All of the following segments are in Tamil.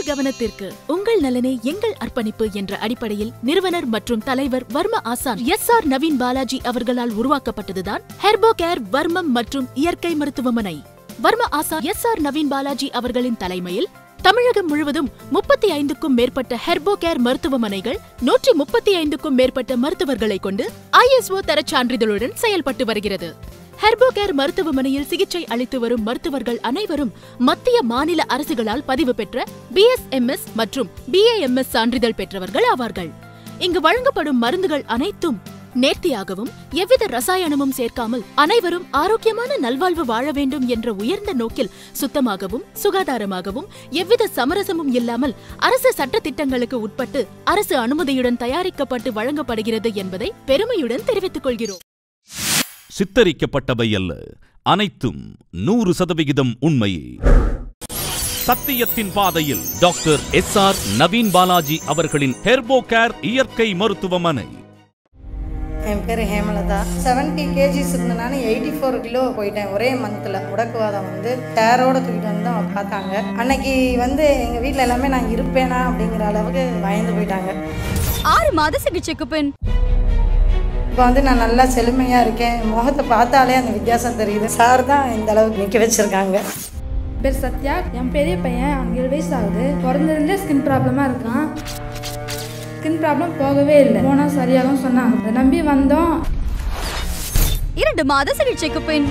உங்கள் கவனத்திற்கு உங்கள் நலனே எங்கள் அர்ப்பணிப்பு என்ற அடிப்படையில் நிறுவனர் மற்றும் தலைவர் வர்ம ஆசான் எஸ் ஆர் நவீன் பாலாஜி அவர்களால் உருவாக்கப்பட்டதுதான் ஹெர்போ கேர் வர்மம் மற்றும் இயற்கை மருத்துவமனை வர்ம ஆசான் எஸ் ஆர் நவீன் பாலாஜி அவர்களின் தலைமையில் தமிழகம் முழுவதும் முப்பத்தி ஐந்துக்கும் மேற்பட்ட ஹெர்போ கேர் மருத்துவமனைகள் நூற்றி முப்பத்தி ஐந்துக்கும் மேற்பட்ட மருத்துவர்களை கொண்டு ஐஎஸ்ஓ தரச் சான்றிதழுடன் செயல்பட்டு வருகிறது ஹெர்போ கேர் மருத்துவமனையில் சிகிச்சை அளித்து வரும் மருத்துவர்கள் அனைவரும் மத்திய மாநில அரசுகளால் பதிவு பெற்ற பிஎஸ்எம்எஸ் மற்றும் பிஏஎம்எஸ் சான்றிதழ் பெற்றவர்கள் ஆவார்கள் இங்கு வழங்கப்படும் மருந்துகள் அனைத்தும் நேர்த்தியாகவும் எவ்வித ரசாயனமும் சேர்க்காமல் அனைவரும் ஆரோக்கியமான நல்வாழ்வு வாழ வேண்டும் என்ற உயர்ந்த நோக்கில் சுத்தமாகவும் சுகாதாரமாகவும் எவ்வித சமரசமும் இல்லாமல் அரசு சட்ட திட்டங்களுக்கு உட்பட்டு அரசு அனுமதியுடன் தயாரிக்கப்பட்டு வழங்கப்படுகிறது என்பதை பெருமையுடன் தெரிவித்துக் கொள்கிறோம் சித்தரிக்கப்பட்டவை அல்ல அனைத்தும் நூறு சதவிகிதம் உண்மையே சத்தியத்தின் பாதையில் doctor S R Naveen Balaji அவர்களின் ஹெர்போ கேர் இயற்கை மருத்துவமனை என் பேர் ஹேமலதா செவன்ட்டி கேஜிஸ் இருந்த நான் எயிட்டி ஃபோர் கிலோ போயிட்டேன் ஒரே மந்தில் முடக்குவாதம் வந்து டேரோட தூக்கிட்டு வந்து தான் பார்த்தாங்க அன்னைக்கு வந்து எங்கள் வீட்டில் எல்லாமே நான் இருப்பேனா அப்படிங்கிற அளவுக்கு பயந்து போயிட்டாங்க ஆறு மாத சிகிச்சைக்கு பின் இப்போ வந்து நான் நல்லா செழுமையாக இருக்கேன் முகத்தை பார்த்தாலே அந்த வித்தியாசம் தெரியுது சார் தான் இந்த அளவுக்கு நிற்க வச்சுருக்காங்க பேர் சத்யா என் பெரிய பையன் அவனுக்கு ஏழு வயசு ஆகுது பிறந்ததுலேருந்தே ஸ்கின் ப்ராப்ளமாக இருக்கான் ஸ்கின் ப்ராப்ளம் போகவே இல்லை போனால் சரியாகும் சொன்னாங்க அதை நம்பி வந்தோம் இரண்டு மாத சிகிச்சைக்கு பின்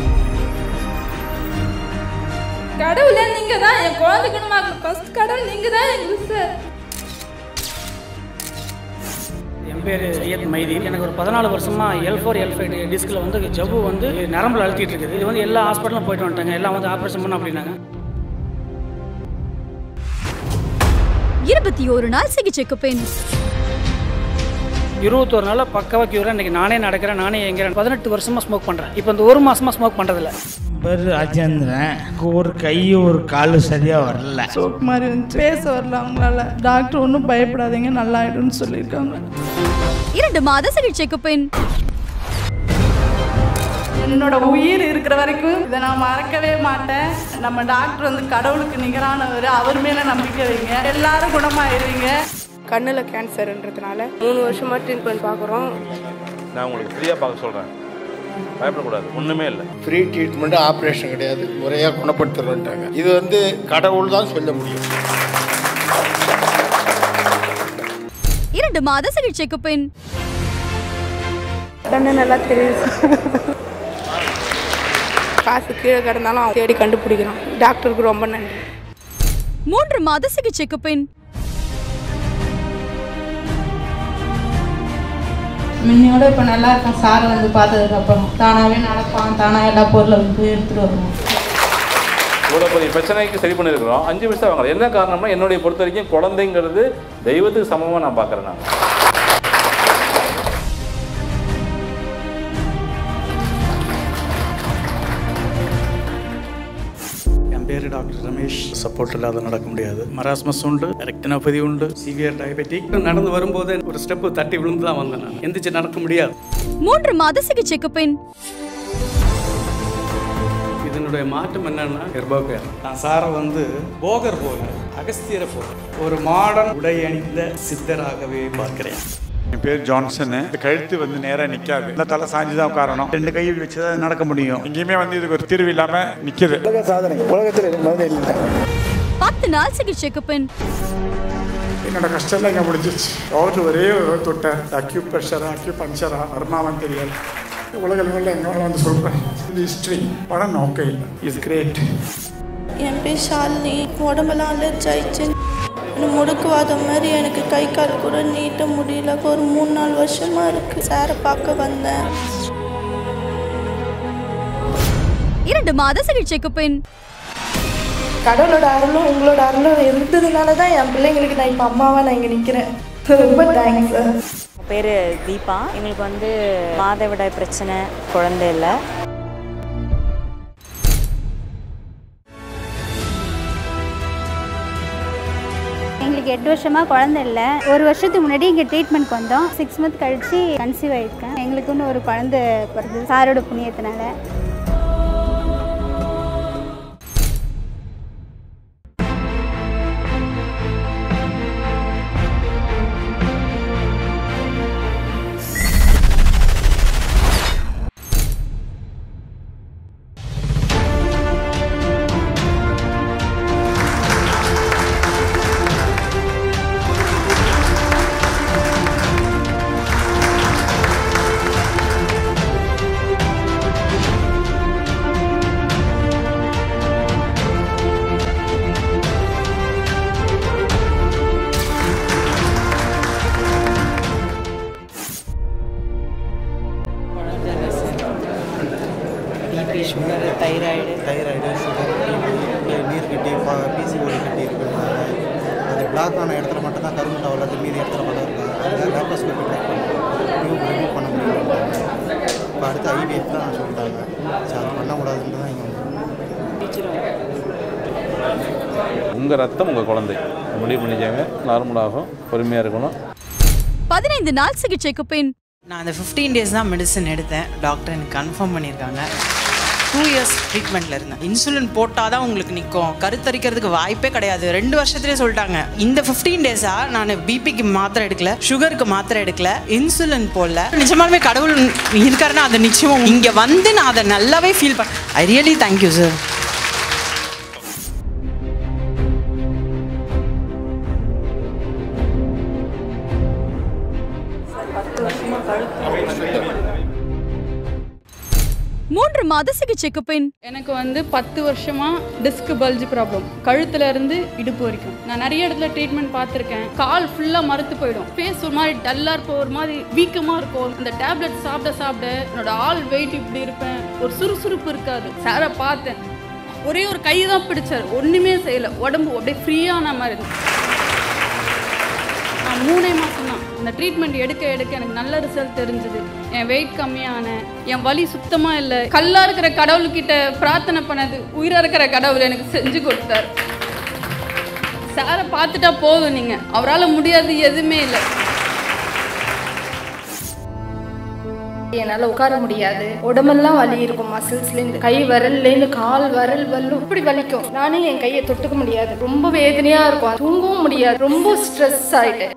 கடவுளே நீங்கள் தான் என் குழந்தை குணமாக்கணும் ஃபர்ஸ்ட் கடவுள் நீங்கள் தான் எங்களுக்கு சார் என் பேர் சையத் மைதீன் எனக்கு ஒரு பதினாலு வருஷமா எல் ஃபோர் எல் ஃபைவ் டிஸ்கில் வந்து ஜவ்வு வந்து நரம்பில் அழுத்திட்டு இருக்குது இது வந்து எல்லா ஹாஸ்பிட்டலும் போயிட்டு வந்துட்டாங்க எல்லாம் வந்து ஆப்ரேஷன் பண்ண அப்படின்னாங்க இருபத்தி ஒரு நாள் சிகிச்சைக்கு பின் இருபத்தொரு நாள் பக்கவா கியூரா இன்னைக்கு நானே நடக்கிறேன் நானே எங்கிறேன் பதினெட்டு வருஷமா ஸ்மோக் பண்ணுறேன் இப்போ இந்த ஒரு மாசமா ஸ்மோக் பண்ணுறதில்ல பேர் ராஜேந்திரன் ஒரு கை ஒரு கால் சரியா வரல ஸ்ட்ரோக் மாதிரி இருந்துச்சு பேச வரல அவங்களால டாக்டர் ஒன்றும் பயப்படாதீங்க நல்லா ஆயிடும்னு சொல்லியிருக்காங்க இரண்டு மாத சிகிச்சைக்கு பின் என்னோட உயிர் இருக்கிற வரைக்கும் இதை நான் மறக்கவே மாட்டேன் நம்ம டாக்டர் வந்து கடவுளுக்கு நிகரானவர் அவர் மேல நம்பிக்கை வைங்க எல்லாரும் குணமாயிருவீங்க கண்ணில் கேன்சர்ன்றதுனால மூணு வருஷமாக ட்ரீட்மெண்ட் பார்க்குறோம் நான் உங்களுக்கு ஃப்ரீயாக பார்க்க சொல்கிறேன் பயப்படக்கூடாது ஒன்றுமே இல்லை ஃப்ரீ ட்ரீட்மெண்ட் ஆப்ரேஷன் கிடையாது முறையாக குணப்படுத்துறோன்ட்டாங்க இது வந்து கடவுள் தான் சொல்ல முடியும் இரண்டு மாத சிகிச்சைக்கு பின் கண்ணு நல்லா தெரியுது காசு கீழே கிடந்தாலும் அவன் தேடி கண்டுபிடிக்கிறான் டாக்டருக்கு ரொம்ப நன்றி மூன்று மாத சிகிச்சைக்கு பின் முன்னையோட இப்போ நல்லா இருக்கும் சார் வந்து பார்த்ததுக்கப்புறம் தானாகவே நடப்பான் தானாக எல்லா பொருளை வந்து எடுத்துகிட்டு வருவான் இவ்வளோ பெரிய பிரச்சனைக்கு சரி பண்ணியிருக்கிறோம் அஞ்சு வருஷம் வாங்கலாம் என்ன காரணம்னா என்னுடைய பொறுத்த வரைக்கும் குழந்தைங்கிறது தெய்வத்துக்கு சமமாக நான் பார்க்குறேன் நான் என் பேர் டாக்டர் ரமேஷ் சப்போர்ட் இல்லாத நடக்க முடியாது மராஸ்மஸ் உண்டு ரெக்டினோபதி உண்டு சிவியர் டயபெட்டிக் நடந்து வரும்போது ஒரு ஸ்டெப்பு தட்டி விழுந்து தான் வந்தேன் நான் எந்திரிச்சு நடக்க முடியாது மூன்று மாத சிகிச்சைக்கு பின் இதனுடைய மாற்றம் என்னன்னா ஹெர்போகேர் நான் சாரை வந்து போகர் போல அகஸ்தியரை போல ஒரு மாடர்ன் உடை அணிந்த சித்தராகவே பார்க்கிறேன் என் பேர் ஜான்சனு இந்த கழுத்து வந்து நேராக நிற்காது இந்த தலை சாஞ்சு தான் உட்காரணும் ரெண்டு கை வச்சு தான் நடக்க முடியும் எங்கேயுமே வந்து இதுக்கு ஒரு தீர்வு இல்லாமல் நிற்கிது உலக சாதனை உலகத்தில் மருந்து இல்லை பத்து நாள் சிகிச்சைக்கு பின் என்னோட கஷ்டம் இங்கே முடிஞ்சிச்சு ரோட்டில் ஒரே ஒரு தொட்டேன் அக்யூ ப்ரெஷரா அக்யூ பஞ்சரா வருமானம் தெரியல உலக லெவலில் எங்கே வந்து சொல்கிறேன் இது ஹிஸ்ட்ரி படம் நோக்கம் இல்லை இஸ் கிரேட் என் பேர் ஷாலினி உடம்பெல்லாம் அலர்ஜி ஆயிடுச்சு எனக்கு முடுக்குவாதம் மாதிரி எனக்கு கை கால் கூட நீட்ட முடியல ஒரு மூணு நாலு வருஷமா இருக்கு சாரை பார்க்க வந்தேன் இரண்டு மாத சிகிச்சைக்கு பின் கடவுளோட அருளும் உங்களோட அருளும் இருந்ததுனால தான் என் பிள்ளைங்களுக்கு நான் இப்போ அம்மாவாக நான் இங்கே நிற்கிறேன் ரொம்ப தேங்க்ஸ் சார் பேர் தீபா எங்களுக்கு வந்து மாதவிடாய் பிரச்சனை குழந்தை இல்லை எங்களுக்கு எட்டு வருஷமாக குழந்தை இல்லை ஒரு வருஷத்துக்கு முன்னாடி இங்கே ட்ரீட்மெண்ட் வந்தோம் சிக்ஸ் மந்த் கழிச்சு கன்சீவ் ஆயிருக்கேன் எங்களுக்குன்னு ஒரு குழந்தை பிறகு சாரோட புண்ணியத்தினால குழந்தை மீதி இடத்துல பலம் இருக்கா அங்கே லேப்ரோஸ்கோபி ட்ரை பண்ணி ரிமூவ் பண்ண முடியல இப்போ அடுத்து ஐவிஎஃப் தான் சொல்லிட்டாங்க சரி அது பண்ணக்கூடாதுன்னு தான் இங்கே உங்கள் ரத்தம் உங்கள் குழந்தை முடிவு பண்ணிக்கோங்க நார்மலாகும் பொறுமையாக இருக்கணும் பதினைந்து நாள் சிகிச்சைக்கு பின் நான் அந்த ஃபிஃப்டீன் டேஸ் தான் மெடிசன் எடுத்தேன் டாக்டர் எனக்கு கன்ஃபார்ம் பண்ணியிருக்காங்க டூ இயர்ஸ் ட்ரீட்மெண்ட்டில் இருந்தேன் இன்சுலின் போட்டால் தான் உங்களுக்கு நிற்கும் கருத்தரிக்கிறதுக்கு வாய்ப்பே கிடையாது ரெண்டு வருஷத்துலேயே சொல்லிட்டாங்க இந்த ஃபிஃப்டீன் டேஸாக நான் பிபிக்கு மாத்திரை எடுக்கல சுகருக்கு மாத்திரை எடுக்கல இன்சுலின் போடல நிஜமாலுமே கடவுள் இருக்காருன்னா அதை நிச்சயம் இங்கே வந்து நான் அதை நல்லாவே ஃபீல் பண்ண ஐ ரியலி தேங்க்யூ சார் மூன்று மாத சிகிச்சைக்கு பின் எனக்கு வந்து பத்து வருஷமா டிஸ்க் பல்ஜ் ப்ராப்ளம் கழுத்துல இருந்து இடுப்பு வரைக்கும் நான் நிறைய இடத்துல ட்ரீட்மெண்ட் பார்த்துருக்கேன் கால் ஃபுல்லா மறுத்து போயிடும் ஃபேஸ் ஒரு மாதிரி டல்லா இருப்போம் ஒரு மாதிரி வீக்கமா இருக்கும் அந்த டேப்லெட் சாப்பிட சாப்பிட என்னோட ஆள் வெயிட் இப்படி இருப்பேன் ஒரு சுறுசுறுப்பு இருக்காது சாரை பார்த்தேன் ஒரே ஒரு கை தான் பிடிச்சார் ஒண்ணுமே செய்யல உடம்பு அப்படியே ஃப்ரீயான மாதிரி இருந்துச்சு நான் மூணே மாதம் தான் இந்த ட்ரீட்மெண்ட் எடுக்க எடுக்க எனக்கு நல்ல ரிசல்ட் தெரிஞ்சுது என் வெயிட் கம்மியானேன் என் வலி சுத்தமாக இல்லை கல்லாக இருக்கிற கடவுள்கிட்ட பிரார்த்தனை பண்ணது உயிராக இருக்கிற கடவுள் எனக்கு செஞ்சு கொடுத்தாரு சாரை பார்த்துட்டா போதும் நீங்கள் அவரால் முடியாது எதுவுமே இல்லை என்னால் உட்கார முடியாது உடம்பெல்லாம் வலி இருக்கும் மசில்ஸ்லேருந்து கை விரல்லேருந்து கால் விரல் வல்லும் இப்படி வலிக்கும் நானே என் கையை தொட்டுக்க முடியாது ரொம்ப வேதனையாக இருக்கும் தூங்கவும் முடியாது ரொம்ப ஸ்ட்ரெஸ் ஆயிட்டேன்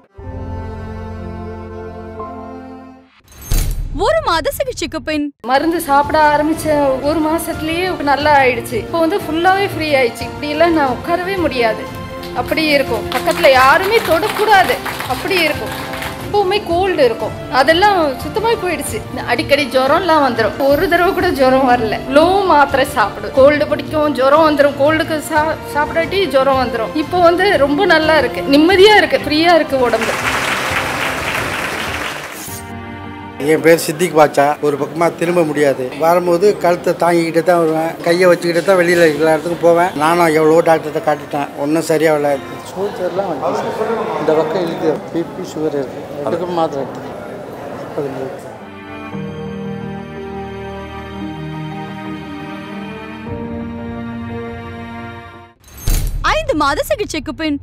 ஒரு மாத சிகிச்சைக்கு பின் மருந்து சாப்பிட ஆரம்பிச்ச ஒரு மாசத்துலயே நல்லா ஆயிடுச்சு இப்போ வந்து ஃபுல்லாவே ஃப்ரீ ஆயிடுச்சு இப்படி எல்லாம் நான் உட்காரவே முடியாது அப்படி இருக்கும் பக்கத்துல யாருமே தொடக்கூடாது அப்படி இருக்கும் எப்பவுமே கோல்டு இருக்கும் அதெல்லாம் சுத்தமாக போயிடுச்சு அடிக்கடி ஜுரம்லாம் வந்துடும் ஒரு தடவை கூட ஜுரம் வரல லோ மாத்திரை சாப்பிடும் கோல்டு பிடிக்கும் ஜுரம் வந்துடும் கோல்டுக்கு சா சாப்பிடாட்டி ஜுரம் வந்துடும் இப்போ வந்து ரொம்ப நல்லா இருக்கு நிம்மதியாக இருக்கு ஃப்ரீயாக இருக்கு உடம்பு என் பேர் சித்திக் பாட்சா ஒரு பக்கமாக திரும்ப முடியாது வரும்போது கழுத்தை தாங்கிக்கிட்டு தான் வருவேன் கையை வச்சுக்கிட்டு தான் வெளியில் எல்லா இடத்துக்கும் போவேன் நானும் எவ்வளோ டாக்டர்கிட்ட காட்டிட்டேன் ஒன்றும் சரியாகல சோல்ஜர்லாம் வந்து சார் இந்த பக்கம் இருக்கு பிபி சுகர் இருக்கு அதுக்கு மாத்திரை எடுத்தேன் அது முடியும். ஐந்து மாத சிகிச்சைக்கு பின்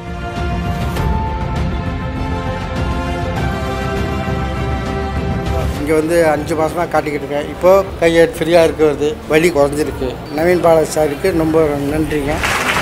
இங்கே வந்து அஞ்சு மாதமாக காட்டிக்கிட்டு இருக்கேன் இப்போது கையை ஃப்ரீயாக இருக்கிறது வலி குறைஞ்சிருக்கு நவீன் பாலாஜி சாருக்கு ரொம்ப நன்றிங்க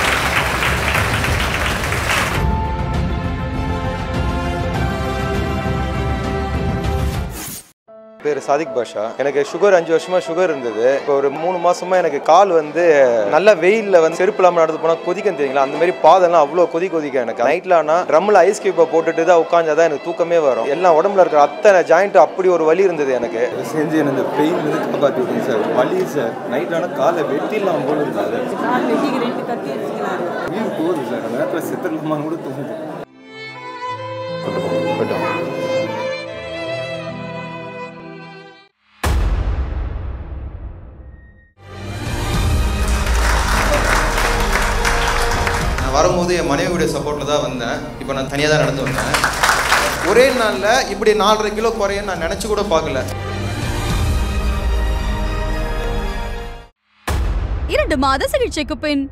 பேர் சாதிக் பாஷா எனக்கு சுகர் அஞ்சு வருஷமா சுகர் இருந்தது இப்போ ஒரு மூணு மாசமா எனக்கு கால் வந்து நல்ல வெயில்ல வந்து செருப்பு இல்லாம நடந்து போனா கொதிக்கும் தெரியுங்களா அந்த மாதிரி பாதெல்லாம் அவ்வளோ கொதி கொதிக்கும் எனக்கு நைட்ல ஆனா ட்ரம்ல ஐஸ் கியூப்பை போட்டுட்டு தான் உட்காந்தாதான் எனக்கு தூக்கமே வரும் எல்லாம் உடம்புல இருக்கிற அத்தனை ஜாயிண்ட் அப்படி ஒரு வலி இருந்தது எனக்கு செஞ்சு எனக்கு பெயின் வந்து காப்பாற்றி விடுங்க சார் வலி சார் நைட் ஆனால் காலை வெட்டிடலாம் போல இருந்தது உயிர் போகுது சார் அந்த நேரத்தில் செத்துடலாமான்னு கூட தோணுது நான் வரும்போது என் மனைவியுடைய சப்போர்ட்டில் தான் வந்தேன் இப்போ நான் தனியாக தான் நடந்து வந்தேன் ஒரே நாளில் இப்படி நாலரை கிலோ குறைய நான் நினச்சி கூட பார்க்கல இரண்டு மாத சிகிச்சைக்கு பின்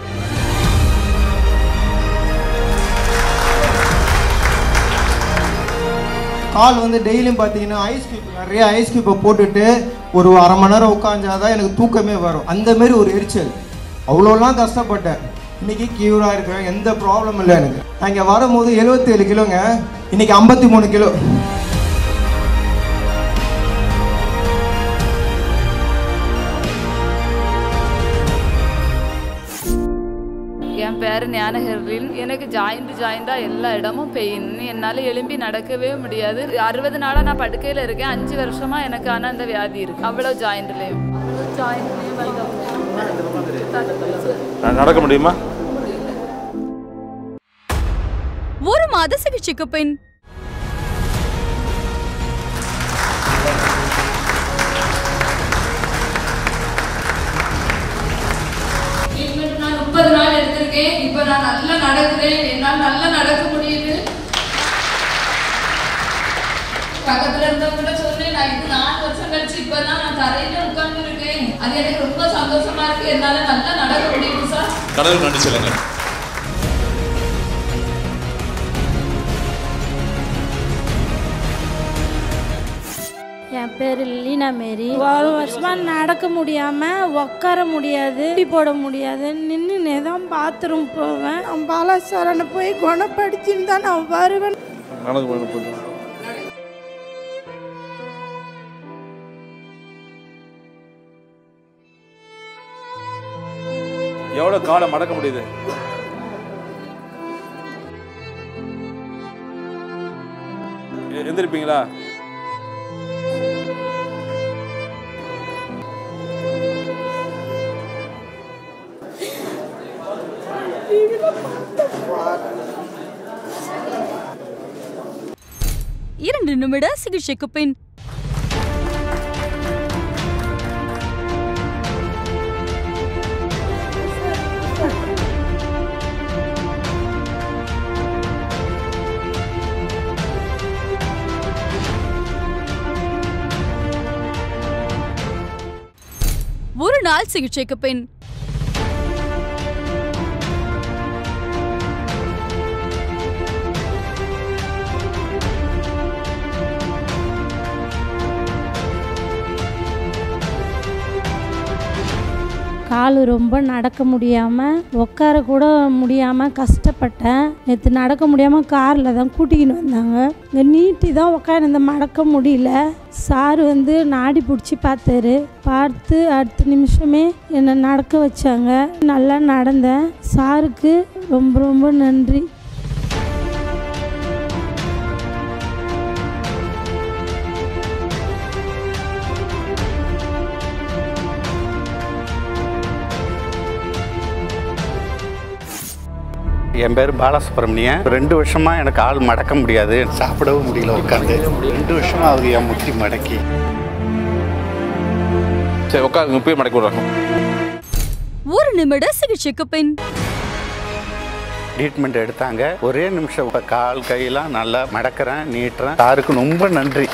கால் வந்து டெய்லியும் பார்த்தீங்கன்னா ஐஸ் கியூப் நிறைய ஐஸ் கியூப்பை போட்டுட்டு ஒரு அரை மணி நேரம் உட்காந்தாதான் எனக்கு தூக்கமே வரும் அந்த மாதிரி ஒரு எரிச்சல் அவ்வளோலாம் கஷ்டப்பட்டேன் இன்னைக்கு கியூராக இருக்கேன் எந்த ப்ராப்ளம் இல்லை எனக்கு நான் இங்கே வரும்போது 77 கிலோங்க இன்னைக்கு ஐம்பத்தி மூணு கிலோ என் பேர் ஞான ஹெர்லின் எனக்கு ஜாயிண்ட் ஜாயிண்டாக எல்லா இடமும் பெயின் என்னால் எழும்பி நடக்கவே முடியாது அறுபது நாளாக நான் படுக்கையில் இருக்கேன் அஞ்சு வருஷமாக எனக்கு ஆனால் அந்த வியாதி இருக்கு அவ்வளோ ஜாயிண்ட்லேயும் ஜாயிண்ட்லேயும் நடக்க முடியுமா ஒரு மாத சிகிச்சைக்கு பின் நான் முப்பது நாள் எடுத்திருக்கேன் இப்போ நான் நல்லா நடக்கிறேன் என்னால் நல்லா நடக்க முடியுது பக்கத்துல இருந்தவங்க சொன்னேன் நான் இது நாலு வருஷம் கழிச்சு இப்பதான் நான் தரையில உட்கார்ந்து இருக்கேன் அது எனக்கு ரொம்ப சந்தோஷமா இருக்கு என்னால நல்லா நடக்க முடியுது சார் கடவுள் நன்றி சொல்லுங்க என் பேர் லீனா மேரி ஒரு வருஷமா நடக்க முடியாம உட்கார முடியாது டீ போட முடியாது நின்றுனே தான் பாத்ரூம் போவேன் அவன் பாலாசாரனை போய் குணப்படுத்தின்னு தான் நான் வருவேன் நடந்து போய் போய் எவ்வளோ காலை மடக்க முடியுது எ- எந்திரிப்பீங்களா இரண்டு நிமிட சிகிச்சைக்கு பின் ஒரு நாள் சிகிச்சைக்கு பின் கால் ரொம்ப நடக்க முடியாமல் உட்கார கூட முடியாமல் கஷ்டப்பட்டேன் நேற்று நடக்க முடியாமல் காரில் தான் கூட்டிக்கின்னு வந்தாங்க இங்கே நீட்டி தான் உட்காந்து மடக்க முடியல சார் வந்து நாடி பிடிச்சி பார்த்தாரு பார்த்து அடுத்த நிமிஷமே என்னை நடக்க வச்சாங்க நல்லா நடந்தேன் சாருக்கு ரொம்ப ரொம்ப நன்றி என் பேர் பாலசுப்ரமணியன் ரெண்டு வருஷமா எனக்கு ஆள் மடக்க முடியாது சாப்பிடவும் முடியல உட்காந்து ரெண்டு வருஷமா ஆகுது என் முட்டி மடக்கி சரி உட்காருங்க போய் மடக்கி விடுறாங்க ஒரு நிமிட சிகிச்சைக்கு பின் ட்ரீட்மெண்ட் எடுத்தாங்க ஒரே நிமிஷம் இப்ப கால் கையெல்லாம் நல்லா மடக்கிறேன் நீட்டுறேன் சாருக்கு ரொம்ப நன்றி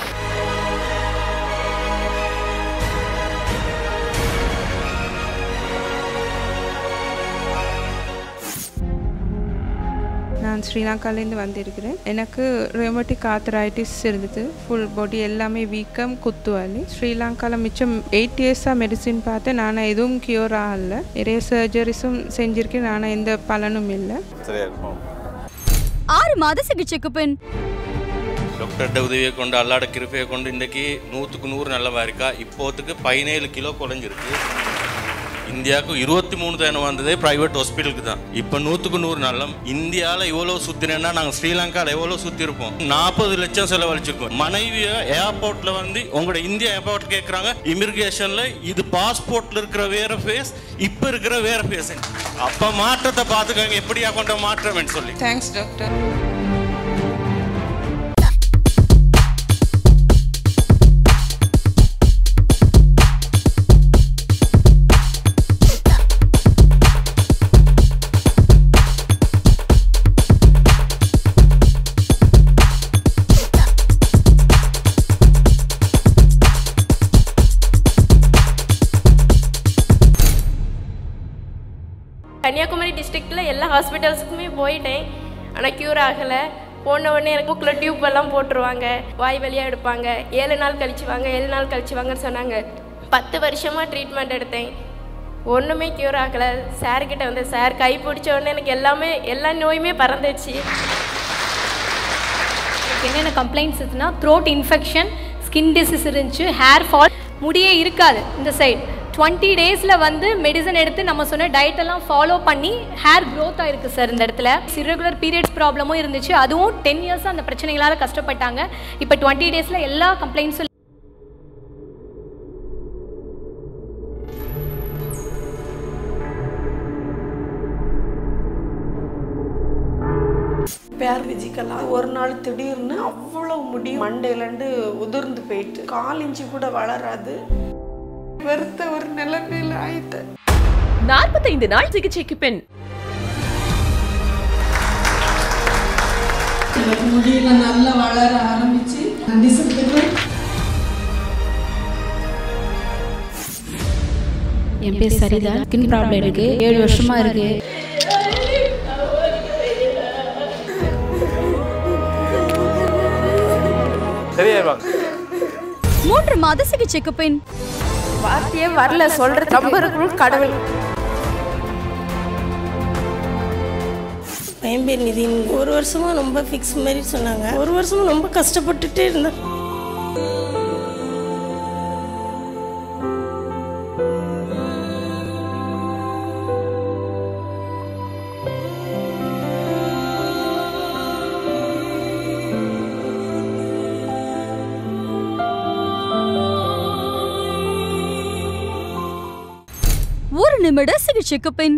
நான் ஸ்ரீலங்காலேருந்து வந்திருக்கிறேன் எனக்கு ரெமட்டிக் ஆத்தரைட்டிஸ் இருந்தது ஃபுல் பாடி எல்லாமே வீக்கம் குத்து வலி ஸ்ரீலங்காவில் மிச்சம் எயிட் இயர்ஸாக மெடிசின் பார்த்தேன் நான் எதுவும் கியூர் ஆகல நிறைய சர்ஜரிஸும் செஞ்சுருக்கேன் ஆனால் எந்த பலனும் இல்லை சரியா இருக்கும் ஆறு மாத சிகிச்சைக்கு பின் டாக்டர்கிட்ட உதவியை கொண்டு அல்லாட கிருப்பையை கொண்டு இன்றைக்கி நூற்றுக்கு நூறு நல்லவா இருக்கா இப்போத்துக்கு பதினேழு கிலோ குறைஞ்சிருக்கு இந்தியாவுக்கு இருபத்தி மூணு தானம் வந்ததே பிரைவேட் ஹாஸ்பிட்டலுக்கு தான் இப்போ நூற்றுக்கு நூறு நல்லம் இந்தியாவில் எவ்வளோ சுற்றினேன்னா நாங்கள் ஸ்ரீலங்காவில் எவ்வளோ சுற்றி இருப்போம் நாற்பது லட்சம் செலவழிச்சிருக்கோம் மனைவியை ஏர்போர்ட்டில் வந்து உங்களோட இந்தியா ஏர்போர்ட் கேட்குறாங்க இமிகிரேஷனில் இது பாஸ்போர்ட்டில் இருக்கிற வேற ஃபேஸ் இப்போ இருக்கிற வேற ஃபேஸ் அப்போ மாற்றத்தை பார்த்துக்கோங்க எப்படியா கொண்ட மாற்றம்னு சொல்லி தேங்க்ஸ் டாக்டர் கன்னியாகுமரி டிஸ்ட்ரிக்டில் எல்லா ஹாஸ்பிட்டல்ஸுக்குமே போயிட்டேன் ஆனால் க்யூர் ஆகலை போன உடனே எனக்கு மூக்கில் டியூப் எல்லாம் போட்டுருவாங்க வாய் வழியாக எடுப்பாங்க ஏழு நாள் கழிச்சு வாங்க ஏழு நாள் கழிச்சு வாங்கன்னு சொன்னாங்க பத்து வருஷமாக ட்ரீட்மெண்ட் எடுத்தேன் ஒன்றுமே க்யூர் ஆகலை சார்கிட்ட வந்து சார் கை பிடிச்ச உடனே எனக்கு எல்லாமே எல்லா நோயுமே பறந்துச்சு எனக்கு என்னென்ன கம்ப்ளைண்ட்ஸ் இருக்குன்னா த்ரோட் இன்ஃபெக்ஷன் ஸ்கின் டிசீஸ் இருந்துச்சு ஹேர் ஃபால் முடியே இருக்காது இந்த சைடு டுவெண்ட்டி டேஸில் வந்து மெடிசன் எடுத்து நம்ம சொன்ன டயட் எல்லாம் ஃபாலோ பண்ணி ஹேர் க்ரோத் ஆயிருக்கு சார் இந்த இடத்துல இரெகுலர் பீரியட்ஸ் ப்ராப்ளமும் இருந்துச்சு அதுவும் டென் இயர்ஸ் அந்த பிரச்சனைகளால் கஷ்டப்பட்டாங்க இப்போ டுவெண்ட்டி டேஸில் எல்லா கம்ப்ளைண்ட்ஸும் பேர் விஜிக்கெல்லாம் ஒரு நாள் திடீர்னு அவ்வளோ முடி மண்டையிலேருந்து உதிர்ந்து போயிட்டு கால் இஞ்சி கூட வளராது வெறுத்த ஒரு நிலைமையில் ஆயிட்டேன் நாற்பத்தைந்து நாள் சிகிச்சைக்கு பின் எனக்கு முடியல நல்லா வளர ஆரம்பிச்சு டிசம்பர் என் பேர் சரிதா ஸ்கின் ப்ராப்ளம் இருக்கு ஏழு வருஷமா இருக்கு சரியாயிருவாங்க மூன்று மாத சிகிச்சைக்கு பின் வார்த்தையே வரல சொல்ற நம்பருக்குள் கடவுள் பையன் பேர் நிதின் ஒரு வருஷமா ரொம்ப ஃபிக்ஸ் மாதிரி சொன்னாங்க ஒரு வருஷமா ரொம்ப கஷ்டப்பட்டுட்டே இருந்தேன் ஒரு நிமிட சிகிச்சைக்கு பின்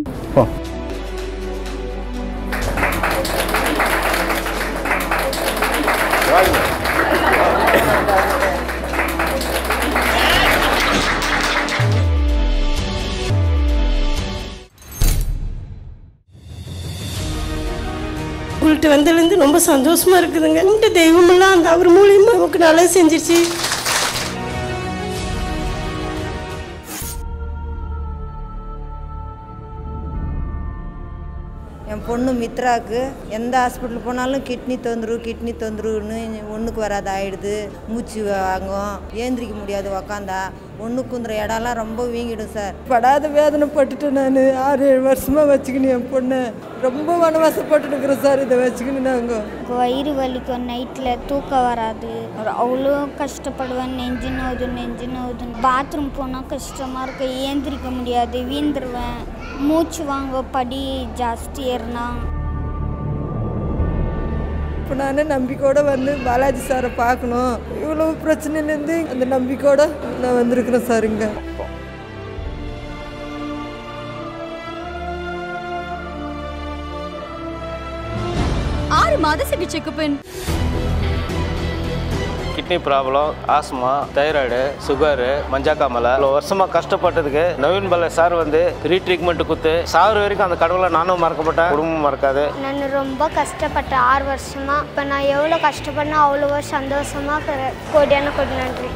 உங்கள்கிட்ட வந்ததுலேருந்து ரொம்ப சந்தோஷமா இருக்குதுங்க கும்பிட்ட தெய்வமெல்லாம் அந்த அவர் மூலியமா நமக்கு நல்லா செஞ்சிருச்சு என் பொண்ணு மித்ராவுக்கு எந்த ஹாஸ்பிட்டல் போனாலும் கிட்னி தொந்தரவு கிட்னி தொந்தரவுன்னு ஒன்றுக்கு வராது ஆயிடுது மூச்சு வாங்கும் ஏந்திரிக்க முடியாது உக்காந்தா ஒன்று குந்துற இடம்லாம் ரொம்ப வீங்கிடும் சார் படாத வேதனை பட்டுட்டேன் நான் ஆறு ஏழு வருஷமாக வச்சுக்கின்னு என் பொண்ணை ரொம்ப வனவாசப்பட்டு இருக்கிறேன் சார் இதை வச்சுக்கின்னு நாங்கள் வயிறு வலிக்கும் நைட்டில் தூக்கம் வராது அவ்வளோ கஷ்டப்படுவேன் நெஞ்சு நோவுது நெஞ்சு நோவுது பாத்ரூம் போனால் கஷ்டமாக இருக்கு ஏந்திரிக்க முடியாது வீந்துருவேன் மூச்சு வாங்க படி ஜாஸ்தி ஏறினா இப்போ நான் நம்பிக்கையோட வந்து பாலாஜி சாரை பார்க்கணும் இவ்வளோ பிரச்சனையிலேருந்து அந்த நம்பிக்கையோட நான் வந்திருக்கிறேன் சார் இங்கே ஆறு மாத சிகிச்சைக்கு பின் kidney problem asthma thyroid sugar மஞ்சக்காமலை இவ்வளோ வருஷமாக கஷ்டப்பட்டதுக்கு நவீன் பல்ல சார் வந்து ரீட்ரீட்மெண்ட் கொடுத்து சார் வரைக்கும் அந்த கடவுளை நானும் மறக்கப்பட்டேன் குடும்பம் மறக்காது நான் ரொம்ப கஷ்டப்பட்டேன் ஆறு வருஷமா இப்போ நான் எவ்வளோ கஷ்டப்படணும் அவ்வளோ சந்தோஷமா இருக்கிறேன் கோடியான கோடி நன்றி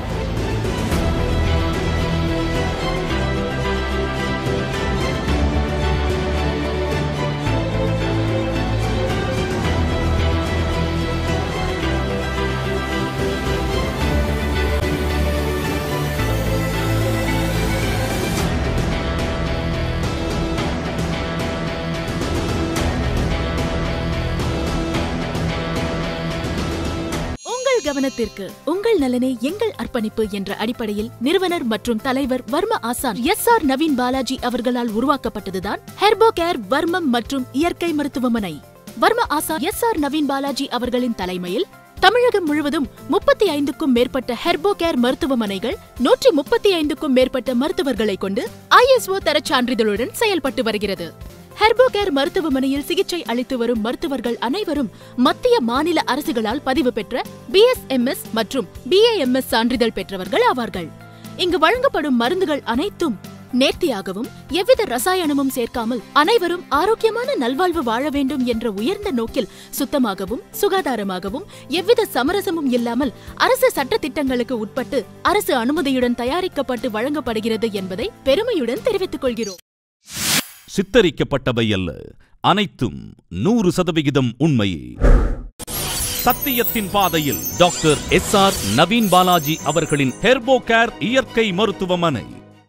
உங்கள் கவனத்திற்கு உங்கள் நலனே எங்கள் அர்ப்பணிப்பு என்ற அடிப்படையில் நிறுவனர் மற்றும் தலைவர் வர்ம ஆசான் எஸ் ஆர் நவீன் பாலாஜி அவர்களால் உருவாக்கப்பட்டதுதான் ஹெர்போ கேர் வர்மம் மற்றும் இயற்கை மருத்துவமனை வர்ம ஆசான் எஸ் ஆர் நவீன் பாலாஜி அவர்களின் தலைமையில் தமிழகம் முழுவதும் முப்பத்தி ஐந்துக்கும் மேற்பட்ட ஹெர்போ கேர் மருத்துவமனைகள் நூற்றி முப்பத்தி ஐந்துக்கும் மேற்பட்ட மருத்துவர்களை கொண்டு ஐஎஸ்ஓ தரச் சான்றிதழுடன் செயல்பட்டு வருகிறது ஹெர்போகேர் மருத்துவமனையில் சிகிச்சை அளித்து வரும் மருத்துவர்கள் அனைவரும் மத்திய மாநில அரசுகளால் பதிவு பெற்ற பிஎஸ்எம்எஸ் மற்றும் பிஏஎம்எஸ் சான்றிதழ் பெற்றவர்கள் ஆவார்கள் இங்கு வழங்கப்படும் மருந்துகள் அனைத்தும் நேர்த்தியாகவும் எவ்வித ரசாயனமும் சேர்க்காமல் அனைவரும் ஆரோக்கியமான நல்வாழ்வு வாழ வேண்டும் என்ற உயர்ந்த நோக்கில் சுத்தமாகவும் சுகாதாரமாகவும் எவ்வித சமரசமும் இல்லாமல் அரசு சட்ட திட்டங்களுக்கு உட்பட்டு அரசு அனுமதியுடன் தயாரிக்கப்பட்டு வழங்கப்படுகிறது என்பதை பெருமையுடன் தெரிவித்துக் கொள்கிறோம் சித்தரிக்கப்பட்டவை அல்ல அனைத்தும் நூறு சதவிகிதம் உண்மையே சத்தியத்தின் பாதையில் doctor S R Naveen Balaji அவர்களின் ஹெர்போ கேர் இயற்கை மருத்துவமனை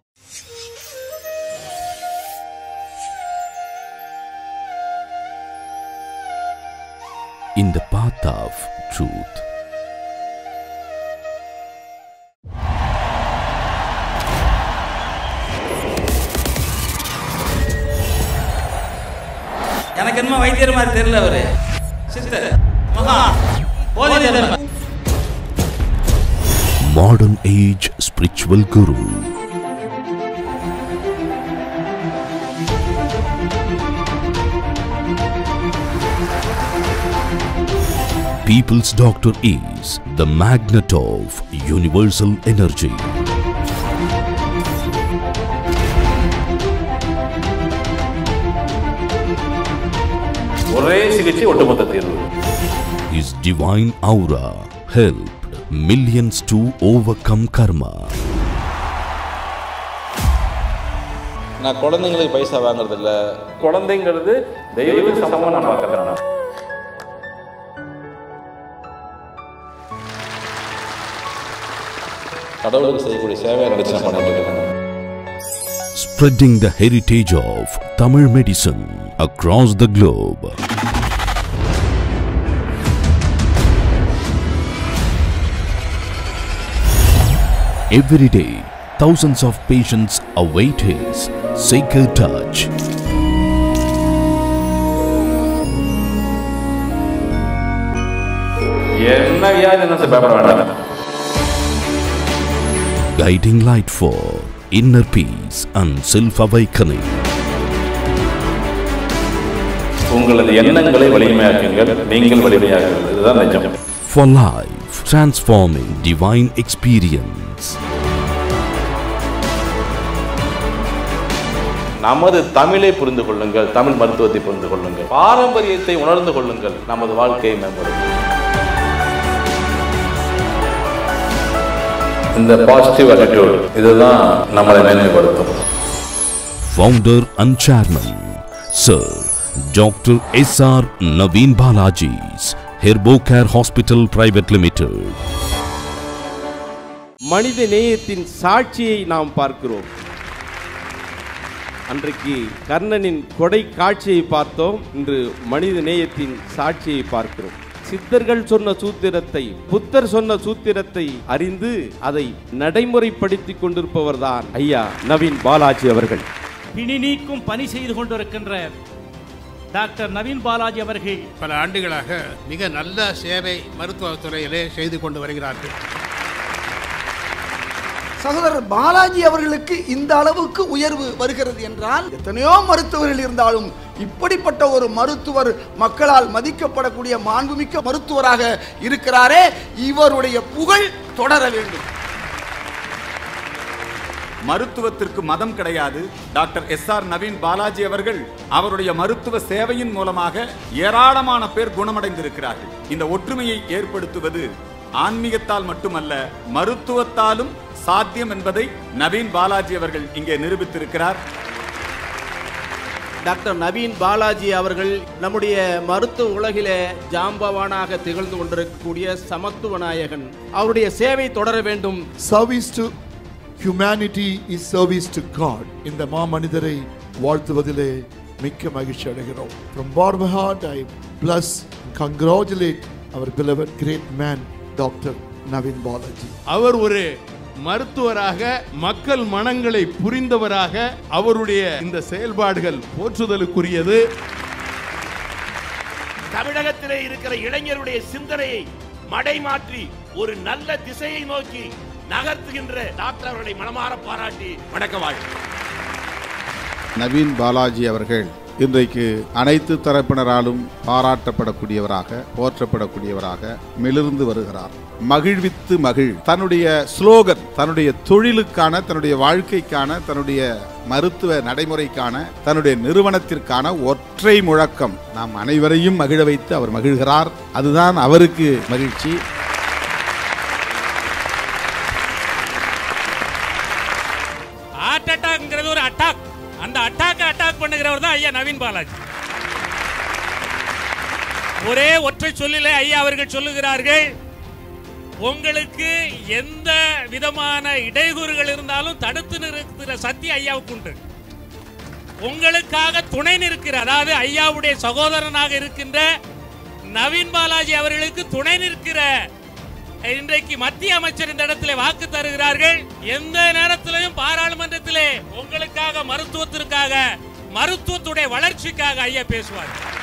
in the path of truth. எனக்கு என்னமோ வைத்தியர் மாதிரி தெரியல அவரு சிஸ்டர் மகா போதை தர்ம Modern Age Spiritual Guru. People's Doctor is the magnet of universal energy. ஒரே சிகிச்சை ஒட்டுமொத்த தீர்வு His divine aura helped millions to overcome karma. நான் குழந்தைங்களுக்கு பைசா வாங்குறது இல்ல குழந்தைங்கிறது தெய்வத்துக்கு சமமா நான் பார்க்கறேன் கடவுளுக்கு செய்யக்கூடிய சேவையை நினைச்சு நான் பண்ணிட்டு இருக்கேன் Spreading the heritage of Tamil medicine across the globe. Every day, thousands of patients await his sacred touch. என்ன வியாதி என்ன பயப்பட வேண்டாம் guiding light for inner peace and self-awakening. உங்களது எண்ணங்களை வலிமையாக்குங்கள் நீங்கள் வலிமையாக்குங்கள் இதுதான் நிஜம் For life, transforming divine experience. நமது தமிழை புரிந்து கொள்ளுங்கள் தமிழ் மருத்துவத்தை புரிந்து கொள்ளுங்கள் பாரம்பரியத்தை உணர்ந்து கொள்ளுங்கள் நமது வாழ்க்கையை மேம்படும் இந்த பாசிட்டிவ் attitude இதுதான் நம்மளை மேன்மைப்படுத்தும் Founder and Chairman, Sir Dr. S.R. Naveen Balaji's Herbocare Hospital Private Limited. மனித நேயத்தின் சாட்சியை நாம் பார்க்கிறோம் அன்றைக்கு கர்ணனின் கொடை காட்சியை பார்த்தோம் இன்று மனித நேயத்தின் சாட்சியை பார்க்கிறோம் சித்தர்கள் சொன்ன சூத்திரத்தை புத்தர் சொன்ன சூத்திரத்தை அறிந்து அதை நடைமுறைப்படுத்திக் கொண்டிருப்பவர்தான் ஐயா நவீன் பாலாஜி அவர்கள் பிணி நீக்கும் பணி செய்து கொண்டிருக்கின்ற டாக்டர் நவீன் பாலாஜி அவர்கள் பல ஆண்டுகளாக மிக நல்ல சேவை மருத்துவத்துறையிலே செய்து கொண்டு வருகிறார்கள் சகோதரர் பாலாஜி அவர்களுக்கு இந்த அளவுக்கு உயர்வு வருகிறது என்றால் எத்தனையோ மருத்துவர்கள் இருந்தாலும் இப்படிப்பட்ட ஒரு மருத்துவர் மக்களால் மதிக்கப்படக்கூடிய மாண்புமிக்க மருத்துவராக இருக்கிறாரே இவருடைய புகழ் தொடர வேண்டும் மருத்துவத்திற்கு மதம் கிடையாது doctor S R Naveen Balaji அவர்கள் அவருடைய மருத்துவ சேவையின் மூலமாக ஏராளமான பேர் குணமடைந்திருக்கிறார்கள் இந்த ஒற்றுமையை ஏற்படுத்துவது ஆன்மீகத்தால் மட்டுமல்ல மருத்துவத்தாலும் சாத்தியம் என்பதை நவீன் பாலாஜி அவர்கள் இங்கே நிரூபித்திருக்கிறார் டாக்டர் நவீன் பாலாஜி அவர்கள் நம்முடைய மருத்துவ உலகிலே ஜாம்பவானாக திகழ்ந்து கொண்டிருக்கக்கூடிய சமத்துவ நாயகன் அவருடைய சேவை தொடர வேண்டும் service to humanity is service to God இந்த மாமனிதரை வாழ்த்துவதிலே மிக்க மகிழ்ச்சி அடைகிறோம் from bar my heart I bless congratulate அவர் பிலவர் great man doctor Naveen Balaji அவர் ஒரு மருத்துவராக மக்கள் மனங்களை புரிந்தவராக அவருடைய இந்த செயல்பாடுகள் போற்றுதலுக்குரியது தமிழகத்திலே இருக்கிற இளைஞருடைய சிந்தனையை மடைமாற்றி ஒரு நல்ல திசையை நோக்கி நகர்த்துகின்ற டாக்டர் அவர்களை மனமாற பாராட்டி வணக்க வாழ்த்து நவீன் பாலாஜி அவர்கள் இன்றைக்கு அனைத்து தரப்பினராலும் பாராட்டப்படக்கூடியவராக போற்றப்படக்கூடியவராக மிளிர்ந்து வருகிறார் மகிழ்வித்து மகிழ் தன்னுடைய ஸ்லோகன் தன்னுடைய தொழிலுக்கான தன்னுடைய வாழ்க்கைக்கான தன்னுடைய மருத்துவ நடைமுறைக்கான தன்னுடைய நிறுவனத்திற்கான ஒற்றை முழக்கம் நாம் அனைவரையும் மகிழ வைத்து அவர் மகிழ்கிறார் அதுதான் அவருக்கு மகிழ்ச்சி ஹார்ட் அட்டாக்ங்கிறது ஒரு அட்டாக் அந்த அட்டாக்கை அட்டாக் பண்ணுகிறவர் தான் ஐயா நவீன் பாலாஜி ஒரே ஒற்றை சொல்லிலே ஐயா அவர்கள் சொல்லுகிறார்கள் உங்களுக்கு எந்த விதமான இடையூறுகள் இருந்தாலும் தடுத்து நிறுத்துகிற சக்தி ஐயாவுக்கு உண்டு உங்களுக்காக துணை நிற்கிற அதாவது ஐயாவுடைய சகோதரனாக இருக்கின்ற நவீன் பாலாஜி அவர்களுக்கு துணை நிற்கிற இன்றைக்கு மத்திய அமைச்சர் இந்த இடத்துல வாக்கு தருகிறார்கள் எந்த நேரத்திலையும் பாராளுமன்றத்திலே உங்களுக்காக மருத்துவத்திற்காக மருத்துவத்துடைய வளர்ச்சிக்காக ஐயா பேசுவார்